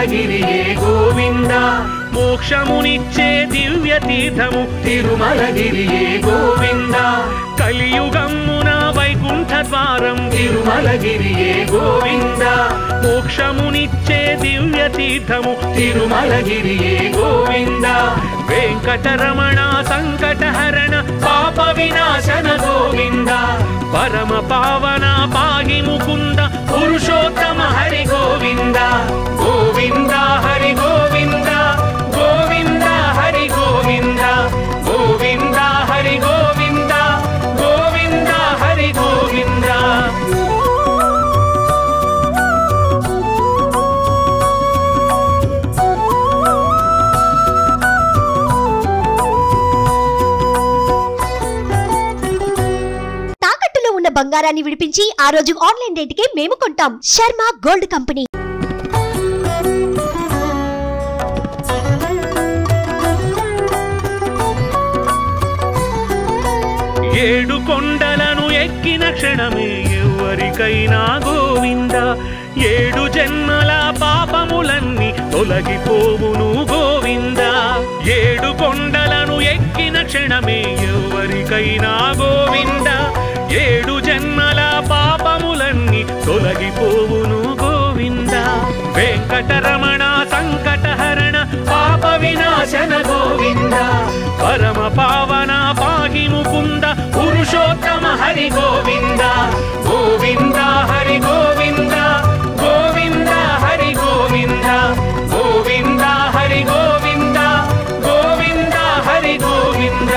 తిరుమలగిరియే గోవింద మోక్షమునిచ్చే దివ్య తీర్థము తిరుమలగిరియే గోవింద కలియుగమ్మున వైకుంఠ ద్వారం తిరుమలగిరియే గోవింద మోక్షమునిచ్చే దివ్య తీర్థము తిరుమలగిరియే గోవింద వెంకటరమణ సంకటహరణ పాప వినాశన గోవింద పరమ పావన పాగి ముకుంద పురుషోత్తమ హరి గోవింద గోవింద హరి గోవింద గోవింద హరి గోవింద గోవింద హరి గోవింద గోవింద హరి గోవింద తాకట్టులో ఉన్న బంగారాన్ని విడిపించి ఆ రోజు ఆన్లైన్ రేటుకే మేము కొంటాం శర్మ గోల్డ్ కంపెనీ ఏడు కొండలను ఎక్కిన క్షణమే ఎవరికైనా గోవింద ఏడు జన్మల పాపములన్నీ తొలగిపోవును గోవింద ఏడు కొండలను ఎక్కిన క్షణమే ఎవరికైనా గోవింద ఏడు జన్మల పాపములన్నీ తొలగిపోవును గోవింద వెంకటరమణ సంకటహరణ పాప వినాశన గోవింద పరమ పావన పాగి ముకుంద పురుషోత్తమ హరి గోవింద గోవింద హరి గోవింద గోవింద హరి గోవింద గోవింద హరి గోవింద గోవింద హరి గోవింద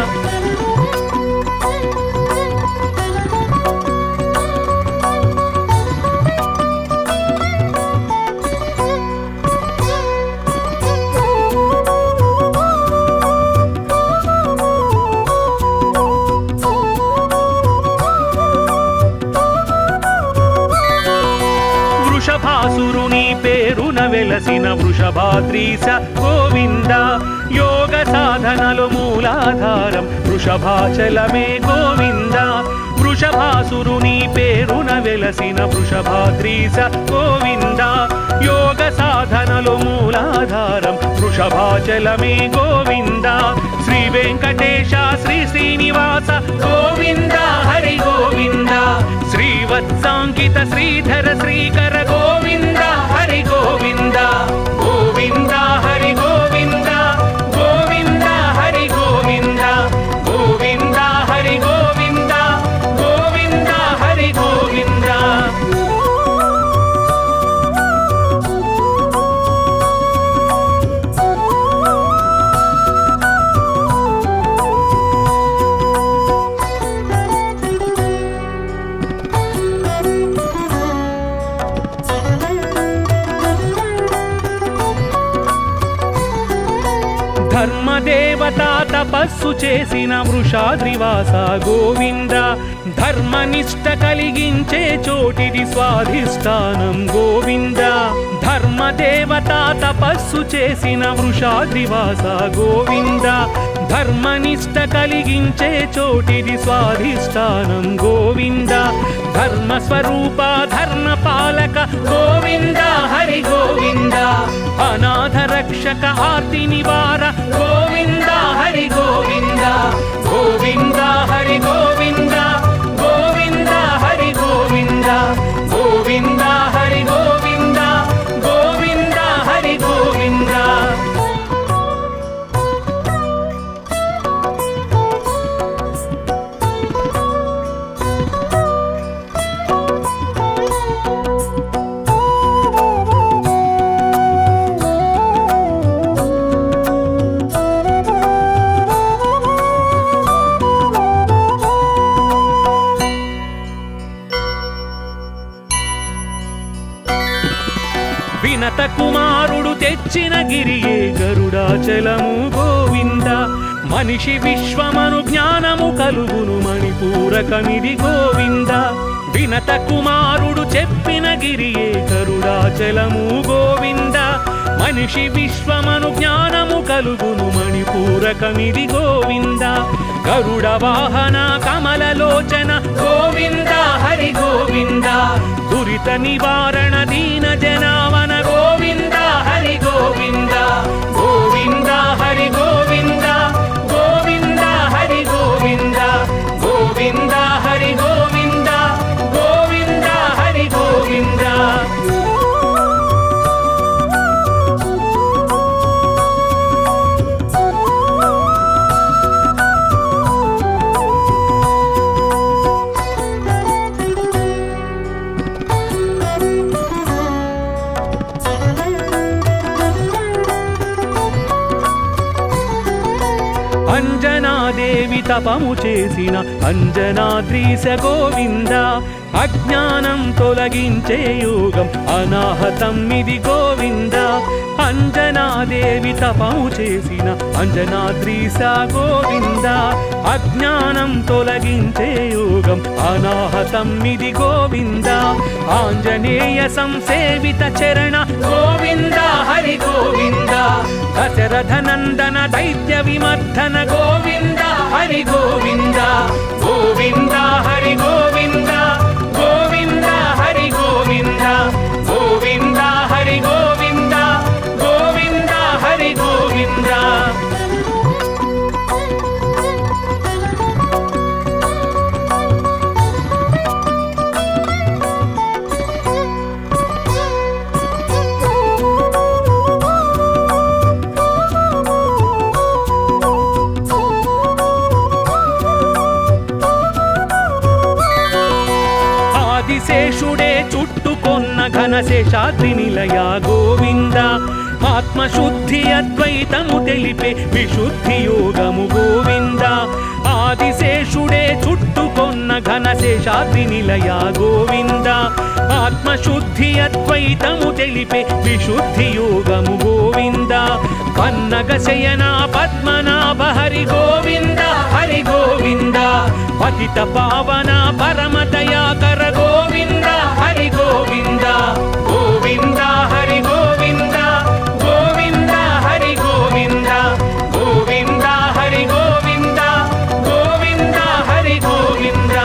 వృషభాసురుని పేరున వెలసిన వృషభాద్రీస గోవింద యోగ సాధనలు మూలాధారం వృషభాచలమే గోవింద వృషభాసురుని పేరున వెలసిన వృషభాద్రీస గోవింద యోగ సాధనలు మూలాధారం వృషభాచలమే గోవింద శ్రీ వెంకటేశ శ్రీ శ్రీనివాస గోవింద హరి గోవింద శ్రీవత్సాంకిత శ్రీధర శ్రీకర గోవింద హరి గోవింద గోవింద హరి గోవింద గోవింద హరి గోవింద గోవింద హరి గోవింద గోవింద హరి గోవింద ధర్మదేవత తపస్సు చేసిన వృషాద్రివాస గోవింద ధర్మనిష్ట కలిగించే చోటిది స్వాధిష్టానం గోవింద ధర్మదేవత తపస్సు చేసిన వృషాద్రివాస గోవింద ధర్మనిష్ట కలిగించే చోటిది స్వాధిష్టానం గోవింద ధర్మ స్వరూప ధర్మ పాలక గోవింద హరి గోవింద అనాథ రక్షక ఆర్తి నివార గోవింద హరి గోవింద గోవింద హరి గోవింద గోవింద హరి గోవింద గోవింద హరి గోవింద గోవింద హరి గోవింద వినత కుమారుడు తెచ్చిన గిరియే గరుడాచలము గోవింద మనిషి విశ్వమను జ్ఞానము కలుగును మణిపూరకమిది గోవింద వినత కుమారుడు చెప్పిన గిరియే గరుడాచలము గోవింద మనిషి విశ్వమను జ్ఞానము కలుగును మణిపూరకమిది గోవింద గరుడ వాహన కమలలోచన గోవింద హరి గోవింద దురిత నివారణ దీన జనావన గోవింద హరి అంజనాదేవి తపము చేసిన అంజనాద్రీశ గోవింద అజ్ఞానం తొలగించే యోగం అనాహతం ఇది గోవింద అంజనాదేవి తపము చేసిన అంజనాద్రీశ గోవింద అజ్ఞానం తొలగించే యోగం అనాహతం ఇది గోవింద ఆంజనేయ సంసేవిత చరణ గోవింద హరి గోవింద దశరథ నందన దైత్య విమర్ధన గోవింద హరి గోవింద గోవింద హరి గోవింద గోవింద హరి గోవింద గోవింద హరి గోవింద గోవింద హరి గోవింద ఆదిశేషుడే చుట్టుకొన్న ఘనశేషాద్రి నిలయ గోవింద ఆత్మశుద్ధి అద్వైతము తెలిపే విశుద్ధి యోగము గోవింద ఆదిశేషుడే చుట్టుకొన్న ఘనశేషాద్రి నిలయ గోవింద ఆత్మశుద్ధి అద్వైతము తెలిపే విశుద్ధి యోగము గోవింద పన్నగ శయన పద్మనాభ హరి గోవింద హరి గోవింద పతిత పావన పరమ దయాకర గోవింద హరి గోవింద గోవింద హరి గోవింద గోవింద హరి గోవింద గోవింద హరి గోవింద గోవింద హరి గోవింద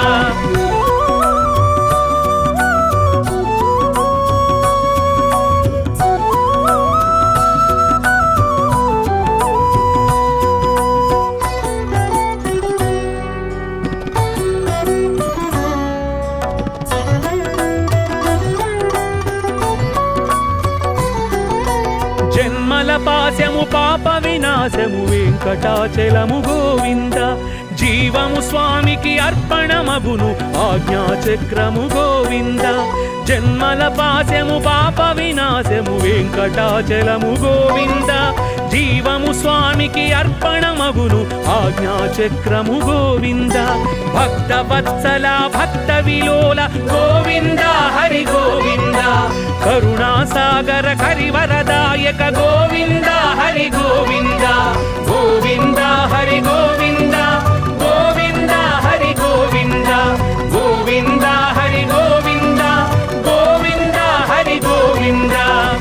జన్మల పాశము పాప వినాశము వెంకటాచలము గోవింద జీవము స్వామికి అర్పణమగును ఆజ్ఞాచక్రము గోవింద జన్మల పాశము పాప వినాశము వెంకటాచలము గోవింద జీవము స్వామికి అర్పణమగును ఆజ్ఞాచక్రము గోవింద భక్త వత్సల భక్త విలోల గోవింద హరి గోవింద కరుణాసాగర కరివరదాయక గోవింద హరి గోవింద గోవింద హరి గోవింద గోవింద హరి గోవింద గోవింద హరి గోవింద గోవింద హరి గోవింద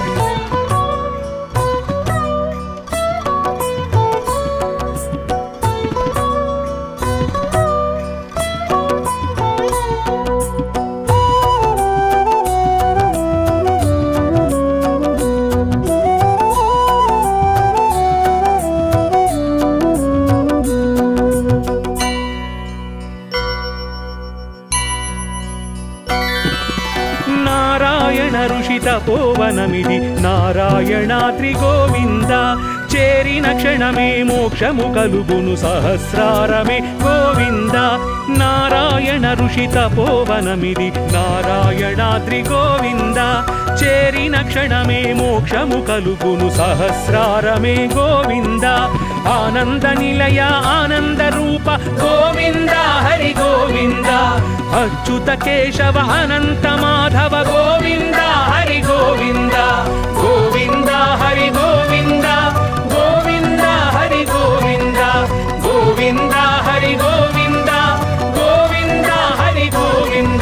నారాయణ ఋషి తపోవనమిది నారాయణాద్రి గోవింద చేరిన క్షణమే మోక్షము కలుగును సహస్రారమే గోవింద నారాయణ ఋషి తపోవనమిది నారాయణాద్రి గోవింద చేరిన క్షణమే మోక్షము కలుగును సహస్రారమే గోవింద ఆనంద నిలయ ఆనంద రూప గోవింద హరి గోవింద అచ్యుత కేశవ అనంత మాధవ గోవింద హరి గోవింద గోవింద హరి గోవింద గోవింద హరి గోవింద గోవింద హరి గోవింద గోవింద హరి గోవింద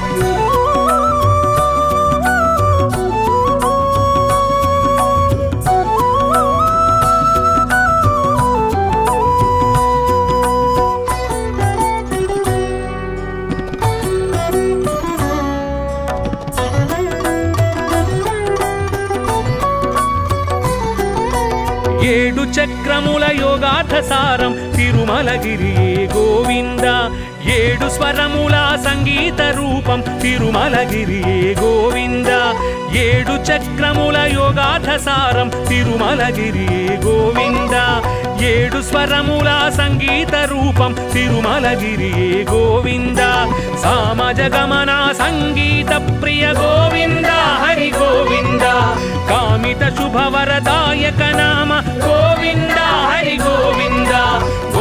ఏడు చక్రముల యోగార్థ సారం తిరుమలగిరి గోవింద ఏడు స్వరముల సంగీత రూపం తిరుమలగిరి గోవింద ఏడు చక్రముల యోగార్థ సారం తిరుమలగిరి గోవింద ఏడు స్వరముల సంగీత రూపం తిరుమలగిరి గోవింద సామజ గమన సంగీత ప్రియ గోవింద హరి గోవింద కామిత శుభవరదాయక నామ గోవింద హరి గోవింద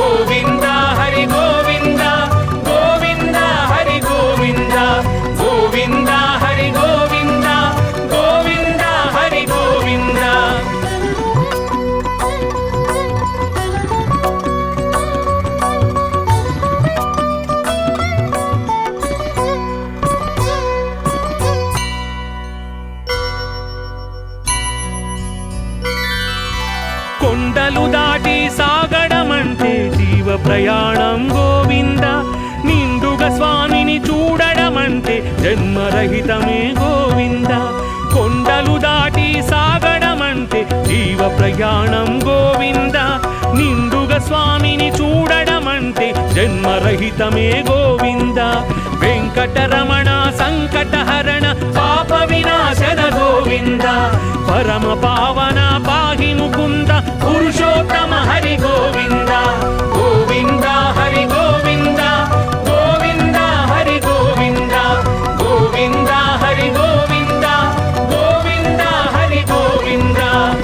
కొండలు దాటి సాగడమంటే జీవ ప్రయాణం గోవింద నిండుగా స్వామిని చూడడమంటే జన్మరహితమే గోవింద కొండలు దాటి సాగడమంటే జీవ ప్రయాణం గోవింద నిండుగా స్వామిని చూడడమంటే జన్మరహితమే గోవింద వెంకటరమణ సంకటహరణ పాప వినాశన గోవింద పరమ పావన పాహి ముకుంద పురుషోత్తమ హరి గోవింద గోవింద హరి గోవింద గోవింద హరి గోవింద గోవింద హరి గోవింద గోవింద హరి గోవింద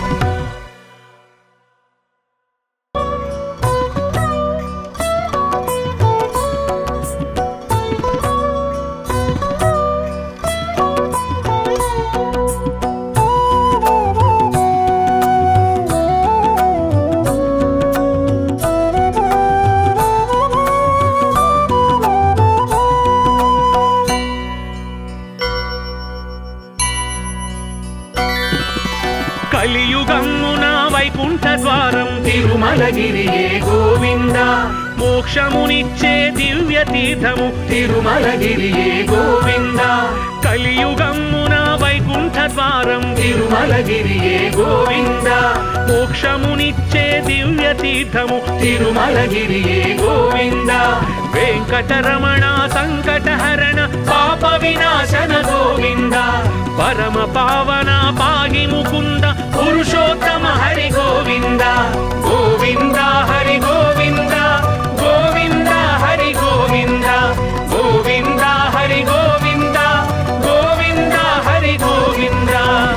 కలియుగమ్మున వైకుంఠ ద్వారం తిరుమలగిరియే గోవింద మోక్షమునిచ్చే దివ్య తీర్థము తిరుమలగిరియే గోవింద కలియుగమ్మున వైకుంఠ ద్వారం తిరుమలగిరియే గోవింద మోక్షమునిచ్చే దివ్య తీర్థము తిరుమలగిరియే గోవింద వెంకటరమణ సంకటహరణ పాప వినాశన గోవింద పరమ పావన పాగి ముకుంద పురుషోత్తమ హరి గోవింద గోవింద హరి గోవింద గోవింద హరి గోవింద గోవింద హరి గోవింద గోవింద హరి గోవింద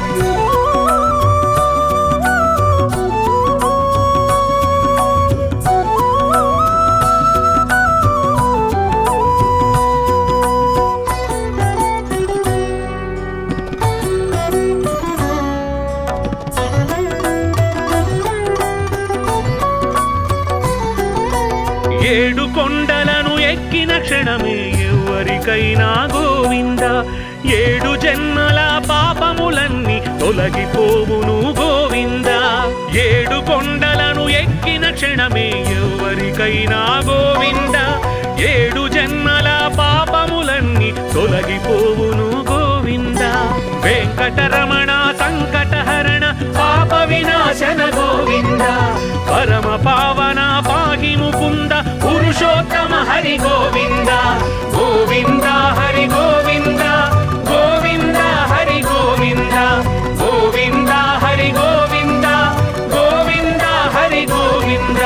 ఏడు కొండలను ఎక్కిన క్షణమే ఎవరికైనా గోవింద ఏడు జన్మల పాపములన్నీ తొలగిపోవును గోవింద ఏడు కొండలను ఎక్కిన క్షణమే ఎవరికైనా గోవింద ఏడు జన్మల పాపములన్నీ తొలగిపోవును గోవింద వెంకటరమణ సంకటహరణ పాప వినాశన గోవింద పరమ పావన పాహి ముకుంద పురుషోత్తమ హరి గోవింద గోవింద హరి గోవింద గోవింద హరి గోవింద గోవింద హరి గోవింద గోవింద హరి గోవింద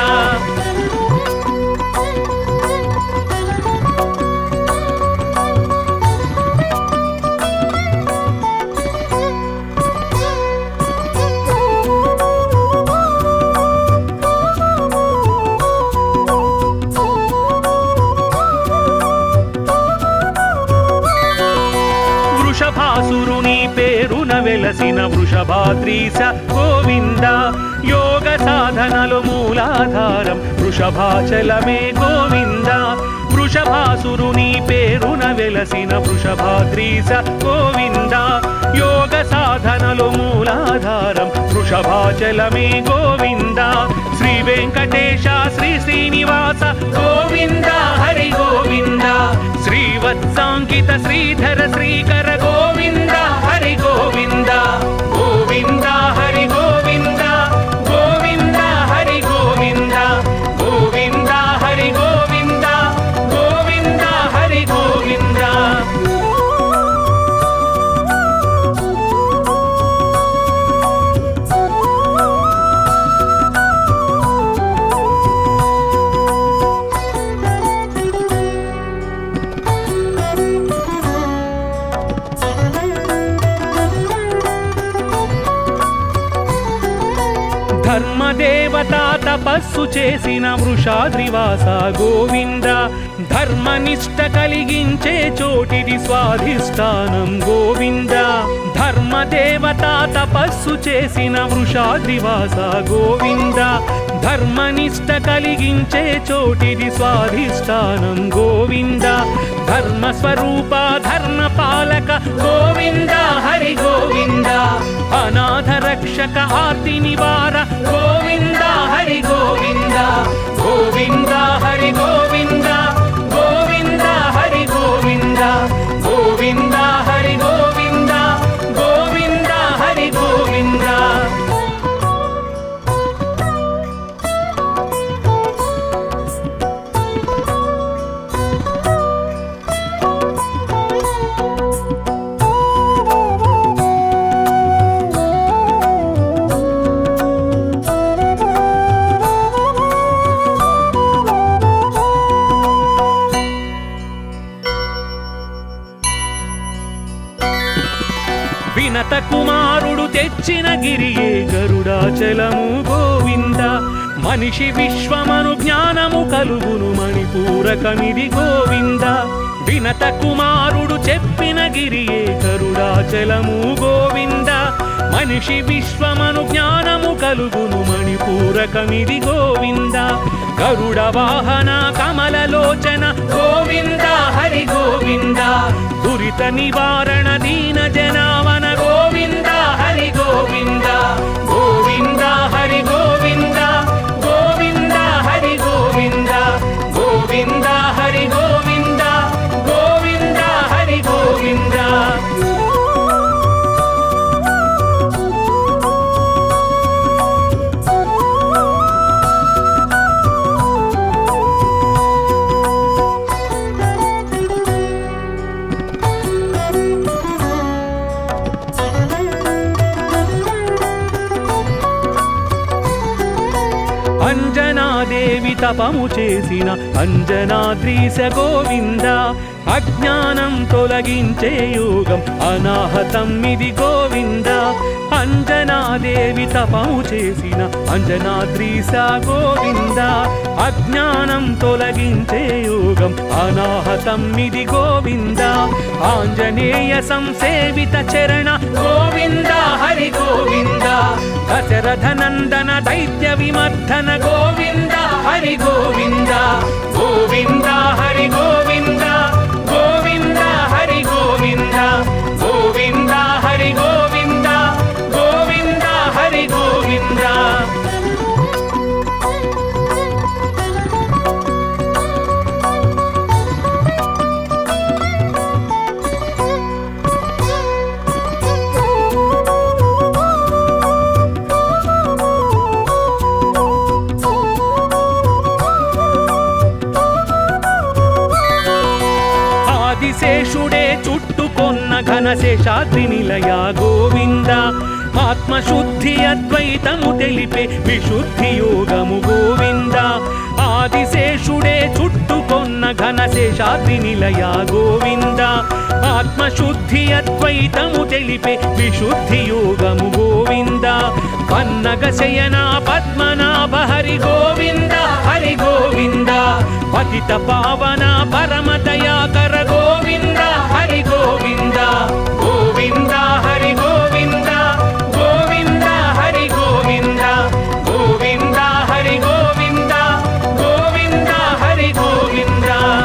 వృషభాసురుని పేరున వెలసిన వృషభాద్రీశ గోవింద యోగ సాధనలు మూలాధారం వృషభాచలమే గోవింద వృషభాసురుని పేరున వెలసిన వృషభాద్రీశ గోవింద యోగ సాధనలు మూలాధారం వృషభాచలమే గోవింద శ్రీ వెంకటేశ శ్రీ శ్రీనివాస గోవింద హరి గోవింద శ్రీవత్సాంకిత శ్రీధర శ్రీకర గోవింద హరి గోవింద గోవింద హరి గోవింద గోవింద హరి గోవింద గోవింద హరి గోవింద గోవింద హరి గోవింద ధర్మదేవత తపస్సు చేసిన వృషాద్రివాస గోవింద ధర్మనిష్ట కలిగించే చోటిది స్వాధిష్టానం గోవింద ధర్మదేవత తప తపస్సు చేసిన వృషాద్రివాస గోవింద ధర్మనిష్ట కలిగించే చోటిది స్వాధిష్టానం గోవింద ధర్మ స్వరూప ధర్మ పాలక గోవింద హరి గోవింద అనాథ రక్షక ఆర్తి నివార గోవింద హరి గోవింద గోవింద హరి గోవింద గోవింద హరి గోవింద గోవింద హరి గోవింద గోవింద హరి గోవింద వినత కుమారుడు తెచ్చిన గిరియే గరుడాచలము గోవింద మనిషి విశ్వమను జ్ఞానము కలుగును మణిపూరకమిది గోవింద వినత కుమారుడు చెప్పిన గిరియే గరుడాచలము గోవింద మనిషి విశ్వమను జ్ఞానము కలుగును మణిపూరకమిది గోవింద గరుడ వాహన కమలలోచన గోవింద హరి గోవింద దురిత నివారణ దీన జనావన గోవింద హరి గోవింద గోవింద హరి గోవింద గోవింద హరి గోవింద గోవింద హరి గోవింద గోవింద హరి గోవింద అంజనాదేవి తపము చేసిన అంజనాద్రీశ గోవింద అజ్ఞానం తొలగించే యోగం అనాహతం ఇది గోవింద అంజనాదేవి తపము చేసిన అంజనాద్రీశ గోవింద అజ్ఞానం తొలగించే యోగం అనాహతం ఇది గోవింద ఆంజనేయ సంసేవిత చరణ గోవింద హరి గోవింద దశరథ నందన దైత్య విమర్ధన గోవింద హరి గోవింద గోవింద హరి గోవింద గోవింద హరి గోవింద గోవింద హరి గోవింద గోవింద హరి గోవింద ఆదిశేషుడే చుట్టుకొన్న ఘనశేషాద్రి నిలయ గోవింద ఆత్మశుద్ధి అద్వైతము తెలిపే విశుద్ధి యోగము గోవింద ఆదిశేషుడే చుట్టుకొన్న ఘనశేషాద్రి నిలయ గోవింద ఆత్మశుద్ధి అద్వైతము తెలిపే విశుద్ధి యోగము గోవింద పన్నగ శయన పద్మనాభ హరి గోవింద హరి గోవింద పతిత పావన పరమ దయాకర గోవింద హరి గోవింద గోవింద హరి గోవింద గోవింద హరి గోవింద గోవింద హరి గోవింద గోవింద హరి గోవింద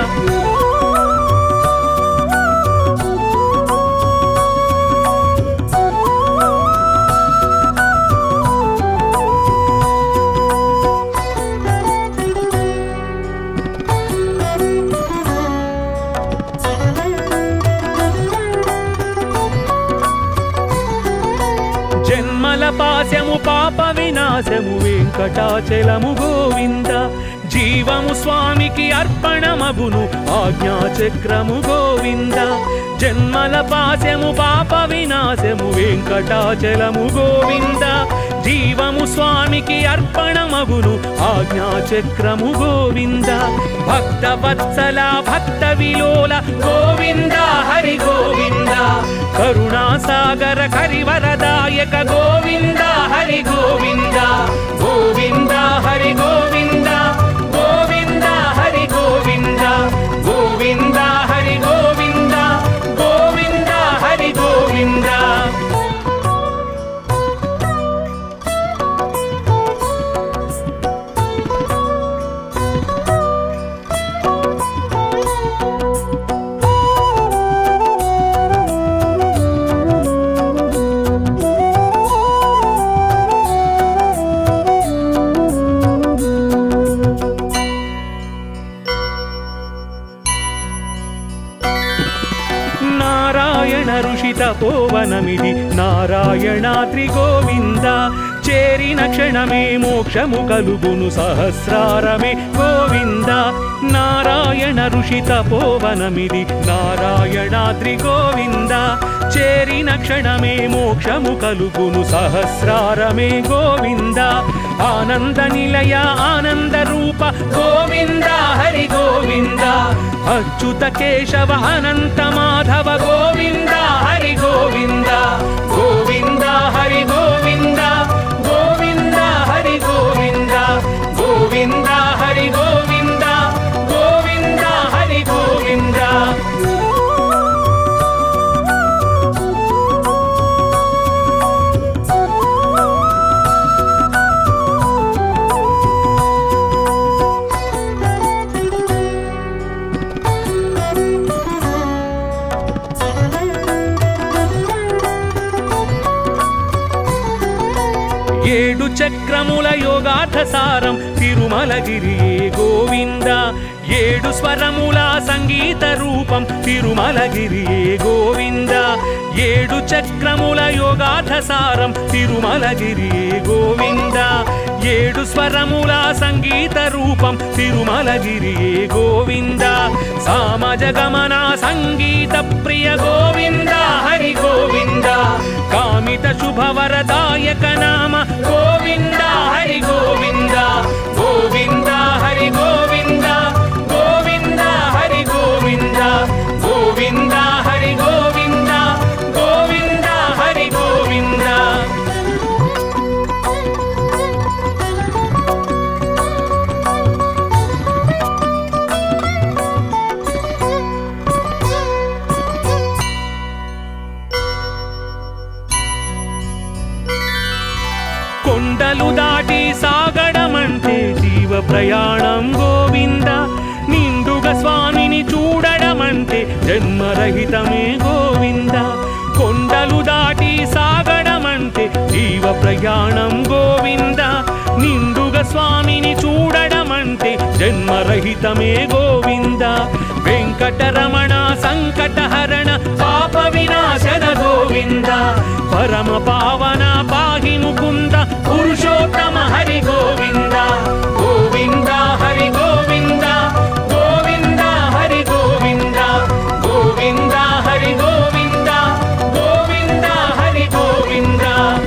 జన్మల పాశము పాప వినాశము వెంకటాచలము గోవింద జీవము స్వామికి అర్పణమగును ఆజ్ఞాచక్రము గోవింద జన్మల పాశము పాప వినాశము వెంకటాచలము గోవింద జీవము స్వామికి అర్పణమగును ఆజ్ఞాచక్రము గోవింద భక్త వత్సల భక్త విలోల గోవింద హరి గోవింద కరుణాసాగర కరివరదాయక గోవింద హరి గోవింద గోవింద హరి గోవింద గోవింద హరి గోవింద గోవింద హరి గోవింద గోవింద హరి గోవింద తపోవనమిది నారాయణాద్రి గోవింద చేరిన క్షణమే మోక్షము కలుగును సహస్రారమే గోవింద నారాయణ ఋషి తపోవనమిది నారాయణాద్రి గోవింద చేరిన క్షణమే మోక్షము కలుగును సహస్రారమే గోవింద ఆనంద నిలయ ఆనంద రూప గోవింద హరి గోవింద అచ్యుత కేశవ అనంత మాధవ గోవింద హరి గోవింద గోవింద హరి గోవింద గోవింద హరి గోవింద గోవింద హరి గోవింద గోవింద హరి గోవింద ఏడు చక్రముల యోగార్థ సారం తిరుమలగిరియే గోవింద ఏడు స్వరముల సంగీత రూపం తిరుమలగిరియే గోవింద ఏడు చక్రముల యోగార్థ సారం తిరుమలగిరియే గోవింద ఏడు స్వరముల సంగీత రూపం తిరుమలగిరియే గోవింద సామజ గమన సంగీత ప్రియ గోవింద హరి గోవింద కామిత శుభవరదాయక నామ గోవింద హరి గోవింద గోవింద హరి గోవింద గోవింద హరి గోవింద గోవింద హరి గోవింద గోవింద హరి గోవింద కొండలు దాటి సాగడమంటే జీవ ప్రయాణం గోవింద నిండుగా స్వామిని చూడడమంటే జన్మరహితమే గోవింద కొండలు దాటి సాగడమంటే జీవ ప్రయాణం గోవింద నిండుగా స్వామిని చూడడమంటే జన్మరహితమే గోవింద వెంకటరమణ సంకటహరణ పాప వినాశన గోవింద పరమ పావన పాహి ముకుంద పురుషోత్తమ హరి గోవింద గోవింద హరి గోవింద గోవింద హరి గోవింద గోవింద హరి గోవింద గోవింద హరి గోవింద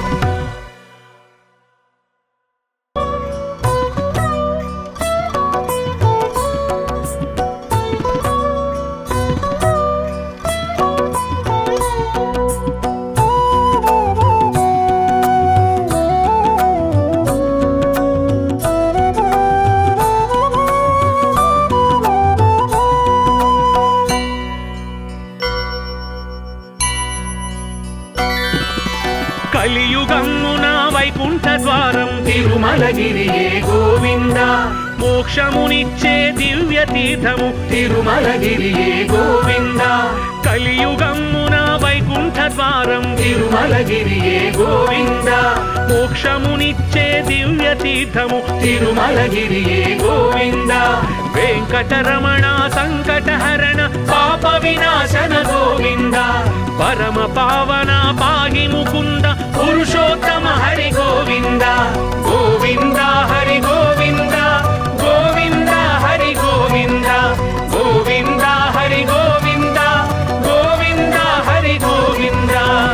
కలియుగమ్మున వైకుంఠ ద్వారం తిరుమలగిరియే గోవింద మోక్షమునిచ్చే దివ్య తీర్థము తిరుమలగిరియే గోవింద కలియుగమ్మున వైకుంఠ ద్వారం తిరుమలగిరియే గోవింద మోక్షమునిచ్చే దివ్య తీర్థము తిరుమలగిరియే గోవింద వెంకటరమణ సంకటహరణ పాప వినాశన గోవింద పరమ పావన పాగి ముకుంద పురుషోత్తమ హరి గోవింద గోవింద హరి గోవింద గోవింద హరి గోవింద గోవింద హరి గోవింద గోవింద హరి గోవింద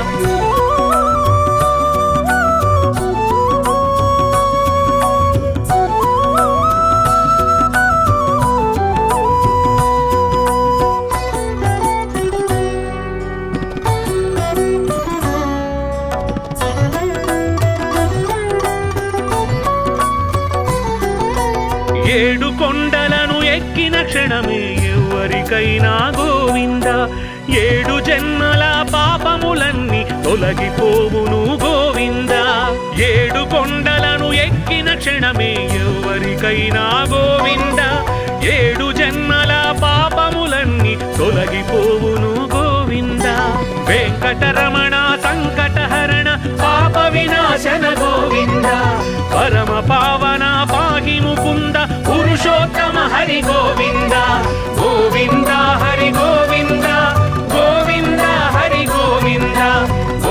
ఏడు కొండలను ఎక్కిన క్షణమే ఎవరికైనా గోవింద ఏడు జన్మల పాపములన్నీ తొలగిపోవును గోవింద ఏడు కొండలను ఎక్కిన క్షణమే ఎవరికైనా గోవింద ఏడు జన్మల పాపములన్నీ తొలగిపోవును గోవింద వెంకటరమణ సంకటహరణ పాప వినాశన గోవింద పరమ పావన పాహి ముకుంద పురుషోత్తమ హరి గోవింద గోవింద హరి గోవింద గోవింద హరి గోవింద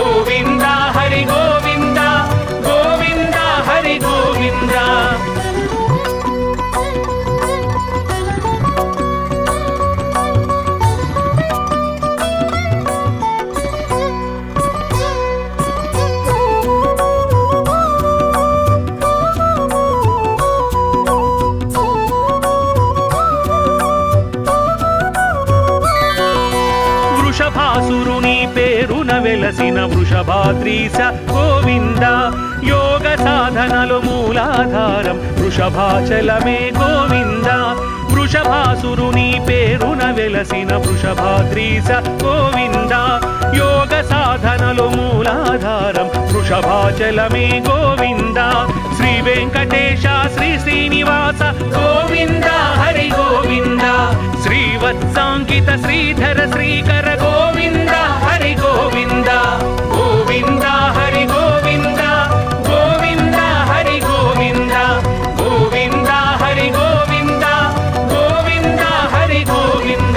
వెలసిన వృషభాద్రీశ గోవింద యోగ సాధనలు మూలాధారం వృషభాచలమే గోవింద వృషభాసురుని పేరున వెలసిన వృషభాద్రీశ గోవింద యోగ సాధనలు మూలాధారం వృషభాచలమే గోవింద శ్రీ వెంకటేశ శ్రీ శ్రీనివాస గోవింద హరి గోవింద శ్రీవత్సాంకిత శ్రీధర శ్రీకర గోవింద హరి గోవింద గోవింద హరి గోవింద గోవింద హరి గోవింద గోవింద హరి గోవింద గోవింద హరి గోవింద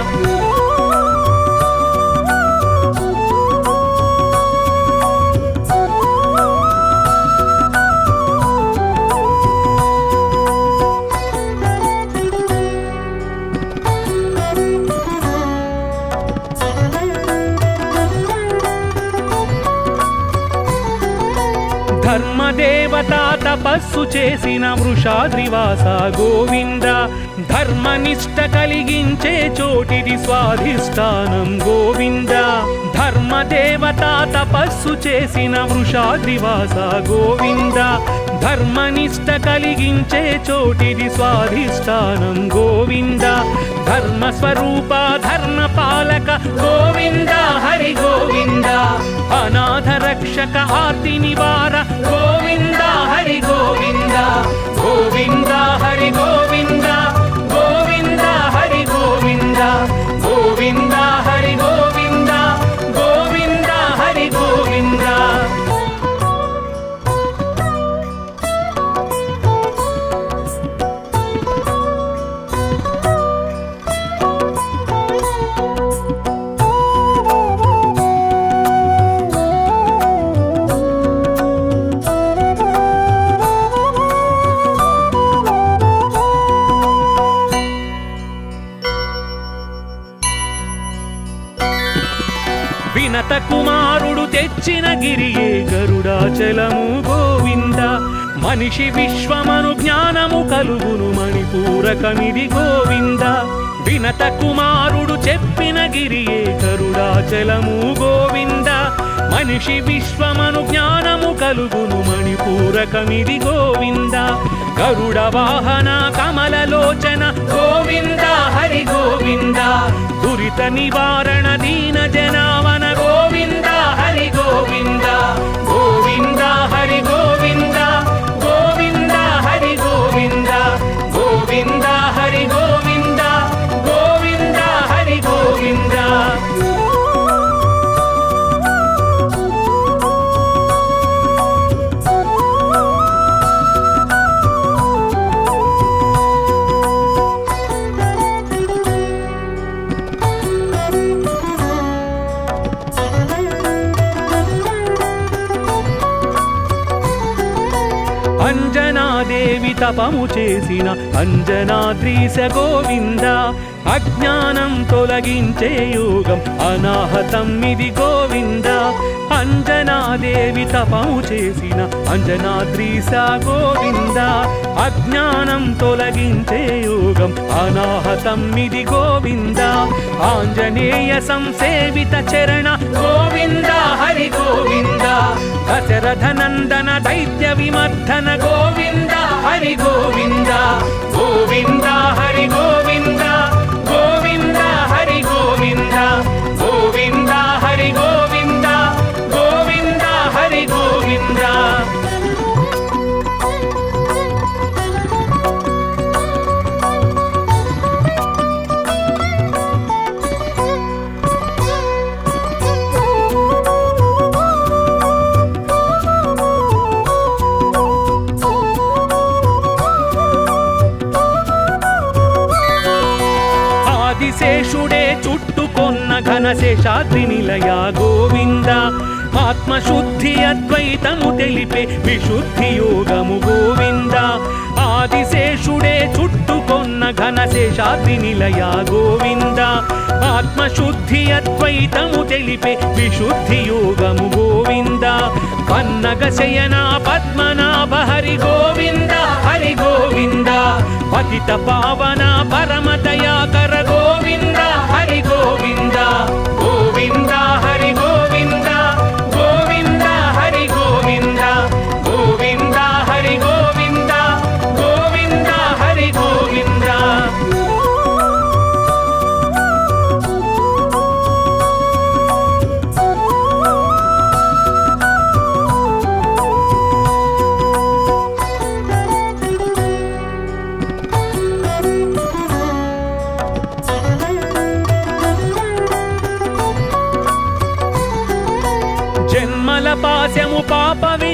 ధర్మదేవత తపస్సు చేసిన వృషాద్రివాస గోవింద ధర్మనిష్ట కలిగించే చోటిది స్వాధిష్టానం గోవింద ధర్మదేవత తపస్సు చేసిన వృషాద్రివాస గోవింద ధర్మనిష్ట కలిగించే చోటిది స్వాధిష్టానం గోవింద ధర్మస్వరూప ధర్మ పాలక గోవింద హరి గోవింద అనాథ రక్షక ఆర్తి నివార గోవింద హరి గోవింద గోవింద హరి గోవింద గోవింద హరి గోవింద గోవింద హరి గోవింద గోవింద హరి గోవింద వినత కుమారుడు తెచ్చిన గిరియే గరుడాచలము గోవింద మనిషి విశ్వమను జ్ఞానము కలుగును మణిపూరకమిది గోవింద వినత కుమారుడు చెప్పిన గిరియే గరుడాచలము గోవింద మనిషి విశ్వమను జ్ఞానము కలుగును మణిపూరకమిది గోవింద గరుడ వాహన కమలలోచన గోవింద హరి గోవింద దురిత నివారణ దీన జనావన గోవింద హరి గోవింద గోవింద హరి గోవింద గోవింద హరి గోవింద గోవింద హరి గోవింద గోవింద హరి గోవింద అంజనాదేవి తపము చేసిన అంజనాద్రీశ గోవింద అజ్ఞానం తొలగించే యోగం అనాహతం ఇది గోవింద అంజనాదేవి తపము చేసిన అంజనాద్రీశ గోవింద అజ్ఞానం తొలగించే యోగం అనాహతం ఇది గోవింద ఆంజనేయ సంసేవిత చరణ గోవింద హరి గోవింద దశరథ నందన దైత్య విమర్ధన గోవింద హరి గోవింద గోవింద హరి గోవింద గోవింద హరి గోవింద గోవింద హరి గోవింద గోవింద హరి గోవింద ఆదిశేషుడే చుట్టుకొన్న ఘనశేషాద్రి నిలయ గోవింద ఆత్మశుద్ధి అద్వైతము తెలిపే విశుద్ధి యోగము గోవింద ఆదిశేషుడే చుట్టుకొన్న ఘనశేషాద్రి నిలయ గోవింద ఆత్మశుద్ధి అద్వైతము తెలిపే విశుద్ధి యోగము గోవింద పన్నగ శయన పద్మనాభ హరి గోవింద హరి గోవింద పతిత పావన పరమ దయాకర గోవింద హరి గోవింద గోవింద హరి గోవింద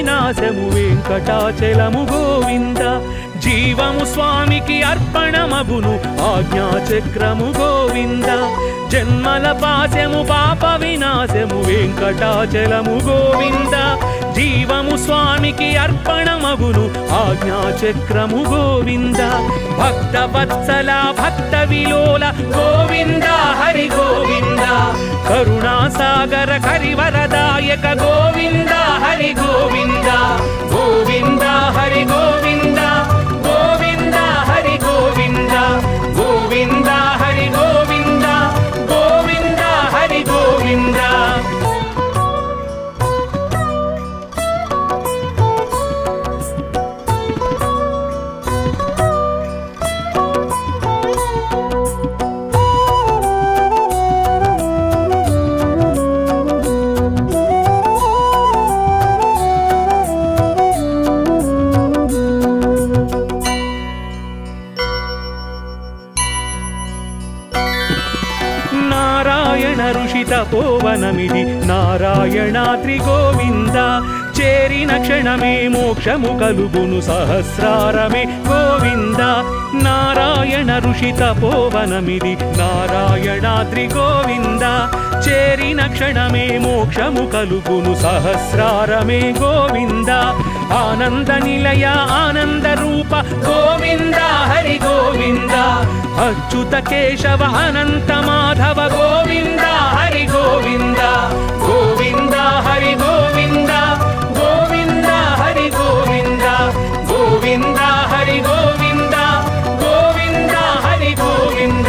వినాశము వెంకటాచలము గోవింద జీవము స్వామికి అర్పణమగును ఆజ్ఞాచక్రము గోవింద జన్మల పాశము పాప వినాశము వెంకటాచలము గోవింద జీవము స్వామికి అర్పణమగును ఆజ్ఞాచక్రము గోవింద భక్త వత్సల భక్త విలోల గోవింద హరి గోవింద కరుణాసాగర కరివరదాయక గోవింద హరి గోవింద గోవింద హరి గోవింద గోవింద హరి గోవింద గోవింద హరి గోవింద గోవింద హరి గోవింద నారాయణ ఋషి తపోవనమిది నారాయణాద్రి గోవింద చేరిన క్షణమే మోక్షము కలుగును సహస్రారమే గోవింద నారాయణ ఋషి తపోవనమిది నారాయణాద్రి గోవింద చేరిన క్షణమే మోక్షము కలుగును సహస్రారమే గోవింద ఆనంద నిలయ ఆనంద రూప గోవింద హరి గోవింద అచ్యుత కేశవ అనంత మాధవ గోవింద హరి గోవింద గోవింద హరి గోవింద గోవింద హరి గోవింద గోవింద హరి గోవింద గోవింద హరి గోవింద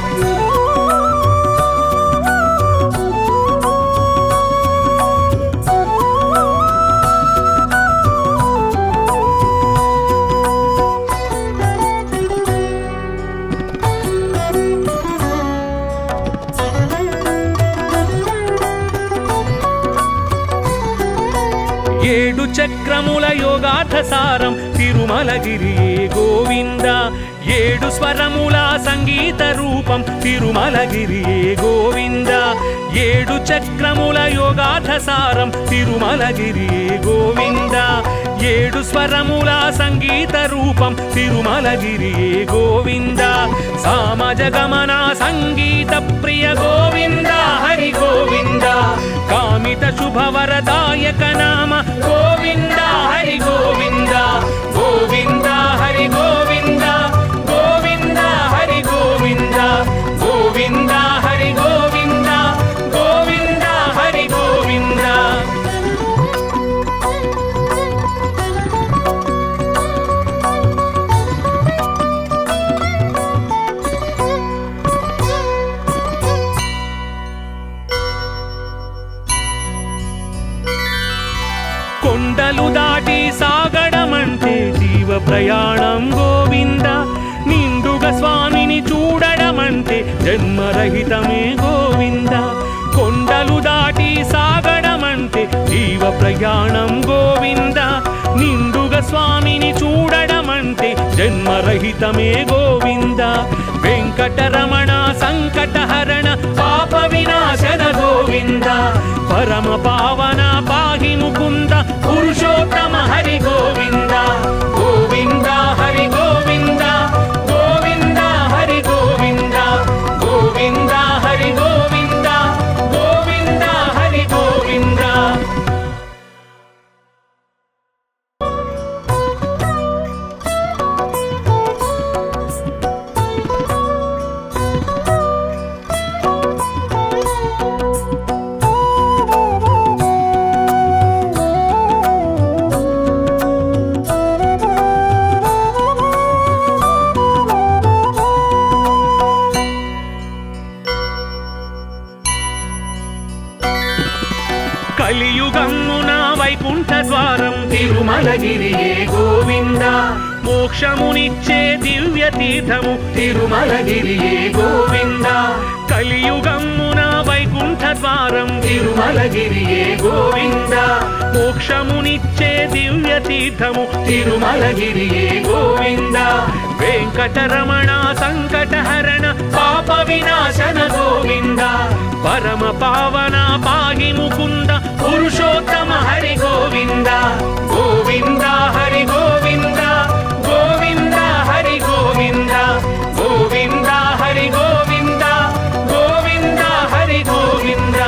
ఏడు చక్రముల యోగార్థ సారం తిరుమలగిరియే గోవింద ఏడు స్వరముల సంగీత రూపం తిరుమలగిరియే గోవింద ఏడు చక్రముల యోగార్థ సారం తిరుమలగిరియే గోవింద ఏడు స్వరముల సంగీత రూపం తిరుమలగిరియే గోవింద సామజ గమన సంగీత ప్రియ గోవింద హరి గోవింద కామిత శుభవరదాయక నామ గోవింద హరి గోవింద గోవింద హరి గోవింద గోవింద హరి గోవింద గోవింద హరి గోవింద గోవింద హరి గోవింద కొండలు దాటి సాగడమంటే జీవ ప్రయాణం గోవింద నిండుగా స్వామిని చూడడమంటే జన్మరహితమే గోవింద కొండలు దాటి సాగడమంటే జీవ ప్రయాణం గోవింద నిండుగా స్వామిని చూడడమంటే జన్మరహితమే గోవింద వెంకటరమణ సంకటహరణ పాప వినాశన గోవింద పరమ పావన పాహి ముకుంద పురుషోత్తమ హరి గోవింద గోవింద హరి గోవింద గోవింద హరి గోవింద గోవింద హరి గోవింద గోవింద హరి గోవింద కలియుగమ్మున వైకుంఠ ద్వారం తిరుమలగిరియే గోవింద మోక్షమునిచ్చే దివ్య తీర్థము తిరుమలగిరియే గోవింద కలియుగమ్మున వైకుంఠ ద్వారం తిరుమలగిరియే గోవింద మోక్షమునిచ్చే దివ్య తీర్థము తిరుమలగిరియే గోవింద వెంకటరమణ సంకటహరణ పాప వినాశన గోవింద పరమ పావన పాగి ముకుంద పురుషోత్తమ హరి గోవింద గోవింద హరి గోవింద గోవింద హరి గోవింద గోవింద హరి గోవింద గోవింద హరి గోవింద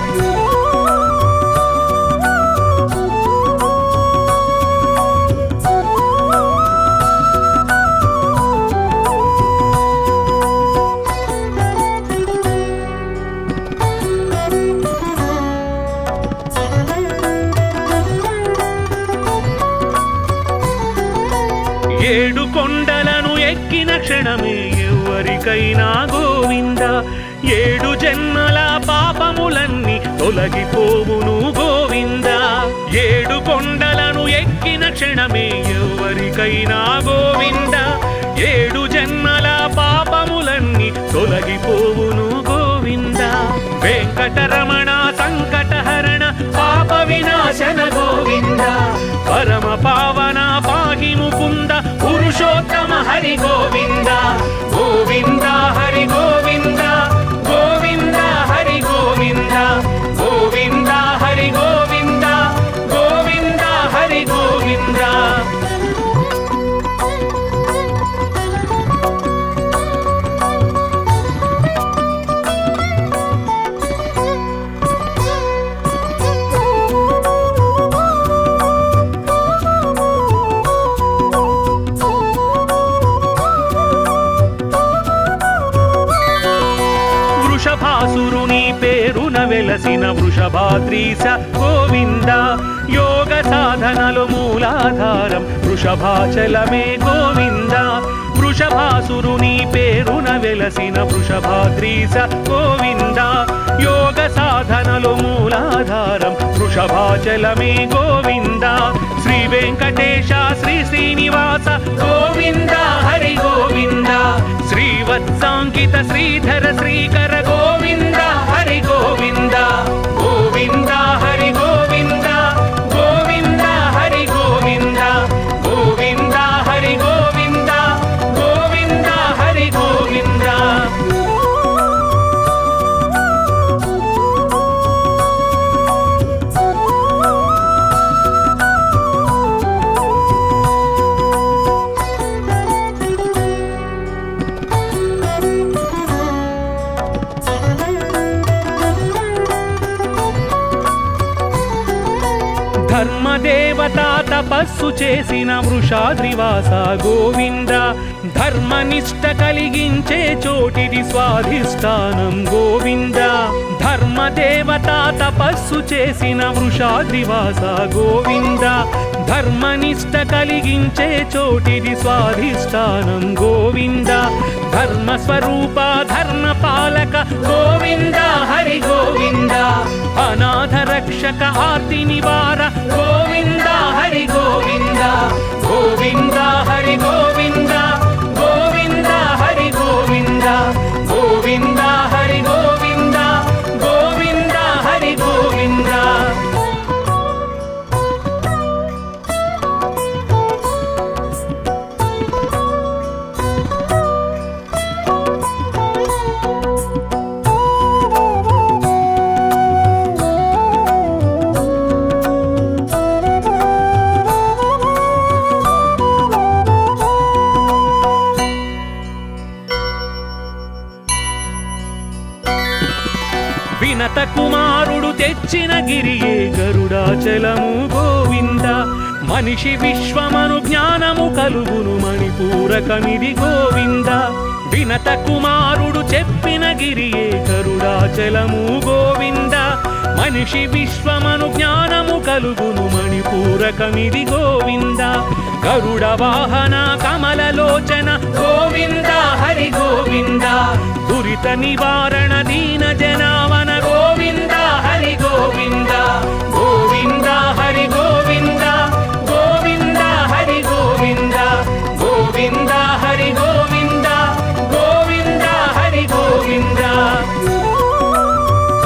ఏడు కొండలను ఎక్కిన క్షణమే ఎవరికైనా గోవింద ఏడు జన్మల పాపములన్నీ తొలగిపోవును గోవింద ఏడు కొండలను ఎక్కిన క్షణమే ఎవరికైనా గోవింద ఏడు జన్మల పాపములన్నీ తొలగిపోవును గోవింద వెంకటరమణ సంకటహరణ పాప వినాశన గోవింద పరమ పావన పాగి ముకుంద పురుషోత్తమ హరి గోవింద గోవింద హరి గోవింద గోవింద హరి గోవింద గోవింద హరి గోవింద గోవింద హరి గోవింద వృషభాసురుని పేరున వెలసిన వృషభాద్రీశ గోవింద యోగ సాధనలు మూలాధారం వృషభాచలమే గోవింద వృషభాసురుని పేరున వెలసిన వృషభాద్రీశ గోవింద యోగ సాధనలు మూలాధారం వృషభాచలమే గోవింద శ్రీ వెంకటేశ శ్రీ శ్రీనివాస గోవింద హరి గోవింద శ్రీవత్సాంకిత శ్రీధర శ్రీకర గోవింద హరి గోవింద గోవింద హరి గోవింద గోవింద హరి గోవింద గోవింద హరి గోవింద గోవింద హరి గోవింద ధర్మదేవత తపస్సు చేసిన వృషాద్రివాస గోవింద ధర్మనిష్ట కలిగించే చోటిది స్వాధిష్టానం గోవింద ధర్మదేవత తపస్సు చేసిన వృషాద్రివాస గోవింద ధర్మనిష్ట కలిగించే చోటిది స్వాధిష్టానం గోవింద ధర్మ స్వరూప ధర్మ పాలక గోవింద హరి గోవింద అనాథ రక్షక ఆర్తి నివార గోవింద హరి గోవింద గోవింద హరి గోవింద గోవింద హరి గోవింద గోవింద హరి గోవింద గోవింద హరి గోవింద వినత కుమారుడు తెచ్చిన గిరియే గరుడాచలము గోవింద మనిషి విశ్వమను జ్ఞానము కలుగును మణిపూరకమిది గోవింద వినత కుమారుడు చెప్పిన గిరియే గరుడాచలము గోవింద మనిషి విశ్వమను జ్ఞానము కలుగును మణిపూరకమిది గోవింద గరుడ వాహన కమలలోచన గోవింద హరి గోవింద దురిత నివారణ దీన జనావన గోవింద హరి గోవింద గోవింద హరి గోవింద గోవింద హరి గోవింద గోవింద హరి గోవింద గోవింద హరి గోవింద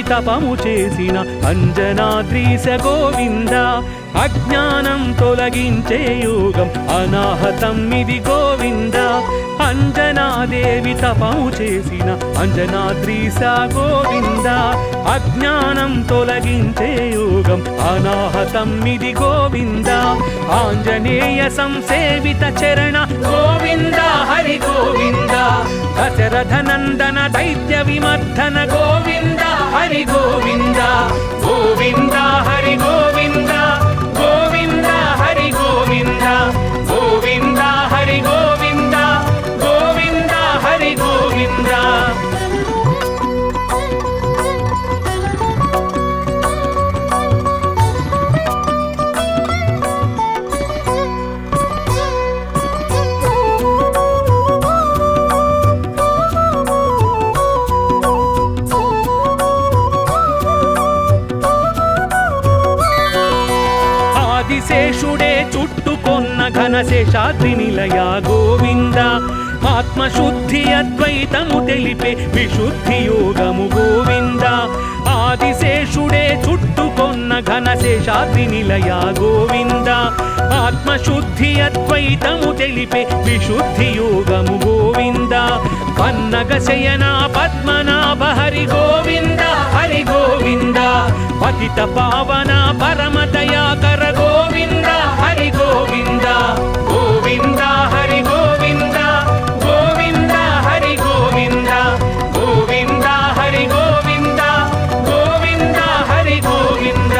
తపము చేసిన అంజనాద్రీశ గోవింద అజ్ఞానం తొలగించే యోగం అనాహతం ఇది గోవింద అంజనాదేవి తపము చేసిన అంజనాద్రీశ గోవింద అజ్ఞానం తొలగించే యోగం అనాహతం ఇది గోవింద ఆంజనేయ సంసేవిత చరణ గోవింద హరి గోవింద దశరథ నందన దైత్య విమర్ధన గోవింద హరి గోవింద గోవింద హరి గోవింద గోవింద హరి గోవింద గోవింద హరి గోవింద గోవింద హరి గోవింద ఆదిశేషుడే చుట్టుకొన్న ఘనశేషాద్రి నిలయ గోవింద ఆత్మశుద్ధి అద్వైతము తెలిపే విశుద్ధి యోగము గోవింద ఆదిశేషుడే చుట్టుకొన్న ఘనశేషాద్రి నిలయ గోవింద ఆత్మశుద్ధి అద్వైతము తెలిపే విశుద్ధి యోగము గోవింద పన్నగ శయన పద్మనాభ హరి గోవింద హరి గోవింద పతిత పావన పరమ దయాకర గోవింద హరి గోవింద గోవింద హరి గోవింద గోవింద హరి గోవింద గోవింద హరి గోవింద గోవింద హరి గోవింద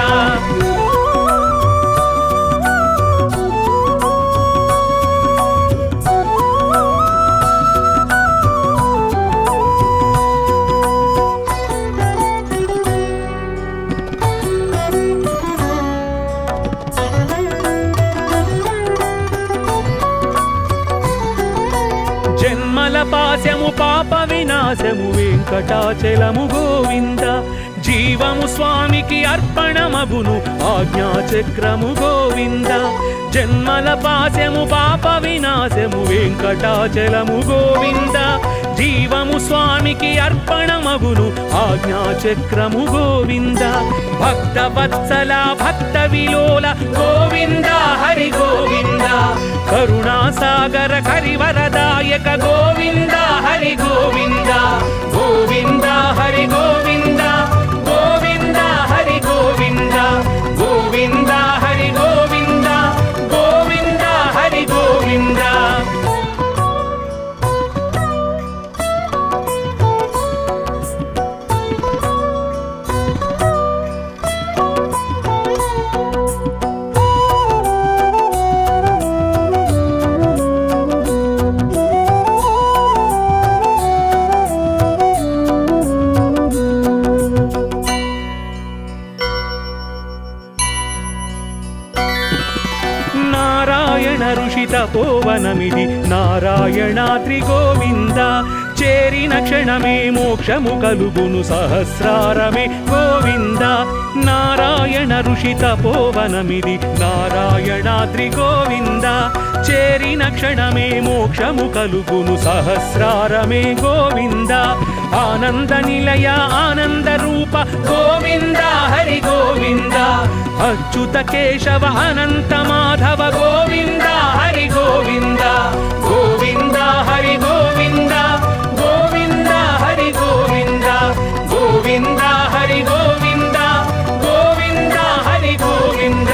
జన్మల పాశము పాప వినాశము వెంకటాచలము గోవింద జీవము స్వామికి అర్పణమగును ఆజ్ఞాచక్రము గోవింద జన్మల పాశము పాప వినాశము వెంకటాచలము గోవింద జీవము స్వామికి అర్పణమగును ఆజ్ఞాచక్రము గోవింద భక్త వత్సల భక్త విలోల గోవింద హరి గోవింద కరుణాసాగర కరివరదాయక గోవింద హరి గోవింద గోవింద హరి గోవింద గోవింద హరి గోవింద గోవింద హరి గోవింద గోవింద హరి గోవింద నారాయణ ఋషి తపోవనమిది నారాయణాద్రి గోవింద చేరిన క్షణమే మోక్షము కలుగును సహస్రారమే గోవింద నారాయణ ఋషి తపోవనమిది నారాయణాద్రి గోవింద చేరిన క్షణమే మోక్షము కలుగును సహస్రారమే గోవింద ఆనంద నిలయ ఆనంద రూప గోవింద హరి గోవింద అచ్యుత కేశవ అనంత మాధవ గోవింద హరి గోవింద గోవింద హరి గోవింద గోవింద హరి గోవింద గోవింద హరి గోవింద గోవింద హరి గోవింద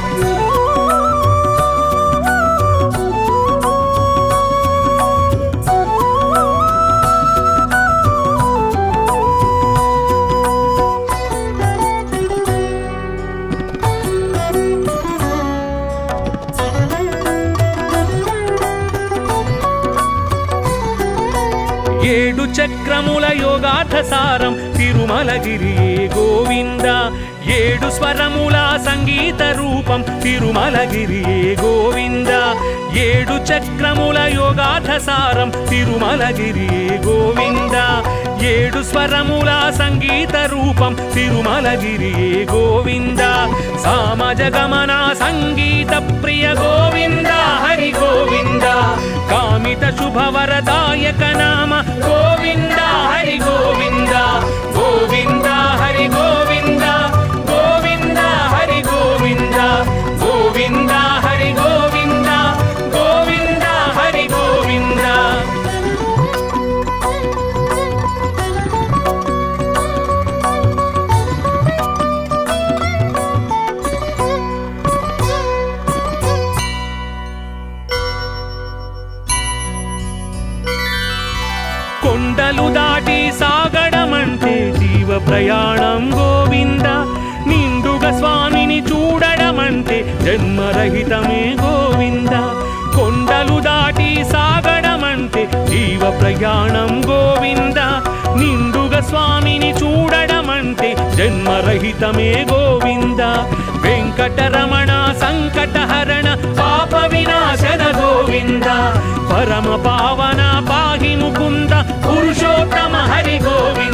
ఏడు చక్రముల యోగార్థ సారం తిరుమలగిరి గోవింద ఏడు స్వరముల సంగీత రూపం తిరుమలగిరి గోవింద ఏడు చక్రముల యోగార్థ సారం తిరుమలగిరి గోవింద ఏడు స్వరముల సంగీత రూపం తిరుమలగిరి గోవింద సామజ గమన సంగీత ప్రియ గోవింద హరి గోవింద కామిత శుభవరదాయక నామ గోవింద హరి గోవింద గోవింద హరి ప్రయాణం గోవింద నిండుగా స్వామిని చూడడమంటే జన్మరహితమే గోవింద కొండలు దాటి సాగడమంటే జీవ ప్రయాణం గోవింద నిండుగా స్వామిని చూడడమంటే జన్మరహితమే గోవింద వెంకటరమణ సంకటహరణ పాప వినాశన గోవింద పరమ పావన పాహి ముకుంద పురుషోత్తమ హరి గోవింద